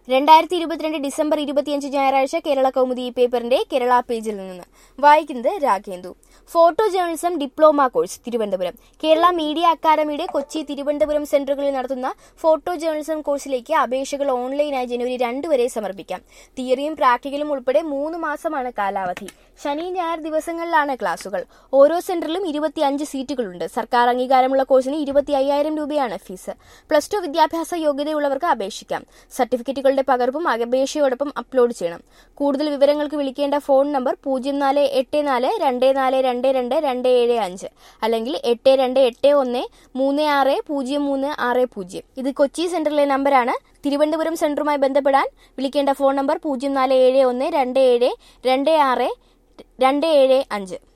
രണ്ടായിരത്തി ഇരുപത്തിരണ്ട് ഡിസംബർ ഇരുപത്തിയഞ്ച് ഞായറാഴ്ച കേരള കൗമുദി ഈ പേപ്പറിന്റെ കേരള പേജിൽ നിന്ന് വായിക്കുന്നത് Raghendu photo journalism diploma course Thiruvananthapuram Kerala media അക്കാദമിയുടെ കൊച്ചി തിരുവനന്തപുരം സെന്ററുകളിൽ നടത്തുന്ന ഫോട്ടോ ജേർണലിസം കോഴ്സിലേക്ക് അപേക്ഷകൾ ഓൺലൈനായി ജനുവരി രണ്ട് വരെ സമർപ്പിക്കാം തിയറിയും പ്രാക്ടിക്കലും ഉൾപ്പെടെ മൂന്ന് മാസമാണ് കാലാവധി ശനി ഞായർ ദിവസങ്ങളിലാണ് ക്ലാസുകൾ ഓരോ സെന്ററിലും ഇരുപത്തിയഞ്ച് സീറ്റുകളുണ്ട് സർക്കാർ അംഗീകാരമുള്ള കോഴ്സിന് ഇരുപത്തി അയ്യായിരം രൂപയാണ് ഫീസ് പ്ലസ് ടു വിദ്യാഭ്യാസ യോഗ്യതയുള്ളവർക്ക് അപേക്ഷിക്കാം സർട്ടിഫിക്കറ്റുകളുടെ പകർപ്പും അപേക്ഷയോടൊപ്പം അപ്ലോഡ് ചെയ്യണം കൂടുതൽ വിവരങ്ങൾക്ക് വിളിക്കേണ്ട ഫോൺ നമ്പർ പൂജ്യം നാല് എട്ട് നാല് രണ്ട് നാല് രണ്ട് രണ്ട് രണ്ട് ഏഴ് അഞ്ച് അല്ലെങ്കിൽ എട്ട് രണ്ട് എട്ട് ഒന്ന് മൂന്ന് ആറ് പൂജ്യം മൂന്ന് ആറ് പൂജ്യം ഇത് കൊച്ചി സെന്ററിലെ നമ്പറാണ് തിരുവനന്തപുരം സെന്ററുമായി ബന്ധപ്പെടാൻ വിളിക്കേണ്ട ഫോൺ നമ്പർ പൂജ്യം നാല് ഏഴ് ഒന്ന് രണ്ട് ഏഴ് രണ്ട് ആറ് രണ്ട് ഏഴ് അഞ്ച്